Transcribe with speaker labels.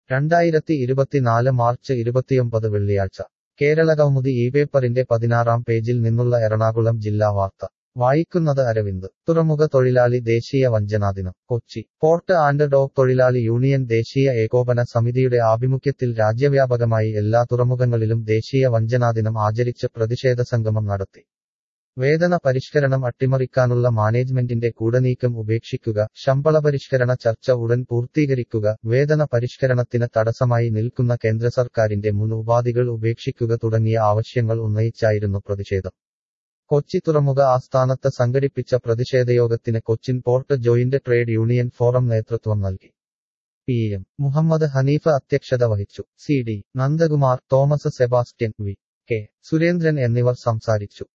Speaker 1: രണ്ടായിരത്തി ഇരുപത്തിനാല് മാർച്ച് ഇരുപത്തിയൊമ്പത് വെള്ളിയാഴ്ച കേരളകൗമുദി ഈ പേപ്പറിന്റെ പതിനാറാം പേജിൽ നിന്നുള്ള എറണാകുളം ജില്ലാ വാർത്ത വായിക്കുന്നത് അരവിന്ദ് തുറമുഖ തൊഴിലാളി ദേശീയ വഞ്ചനാദിനം കൊച്ചി പോർട്ട് ആൻഡ് ഡോക്ക് തൊഴിലാളി യൂണിയൻ ദേശീയ ഏകോപന സമിതിയുടെ ആഭിമുഖ്യത്തിൽ രാജ്യവ്യാപകമായി എല്ലാ തുറമുഖങ്ങളിലും ദേശീയ വഞ്ചനാദിനം ആചരിച്ച് പ്രതിഷേധ സംഗമം നടത്തി വേതന പരിഷ്കരണം അട്ടിമറിക്കാനുള്ള മാനേജ്മെന്റിന്റെ കൂടനീക്കം ഉപേക്ഷിക്കുക ശമ്പള പരിഷ്കരണ ചർച്ച ഉടൻ പൂർത്തീകരിക്കുക വേതന പരിഷ്കരണത്തിന് തടസ്സമായി നിൽക്കുന്ന കേന്ദ്ര സർക്കാരിന്റെ മുൻ ഉപാധികൾ ഉപേക്ഷിക്കുക തുടങ്ങിയ ആവശ്യങ്ങൾ ഉന്നയിച്ചായിരുന്നു പ്രതിഷേധം കൊച്ചി തുറമുഖ ആസ്ഥാനത്ത് സംഘടിപ്പിച്ച പ്രതിഷേധയോഗത്തിന് Cochin port joint trade union forum നേതൃത്വം നൽകി പി എം മുഹമ്മദ് ഹനീഫ അധ്യക്ഷത വഹിച്ചു C D Nandakumar Thomas Sebastian V K Surendran എന്നിവർ സംസാരിച്ചു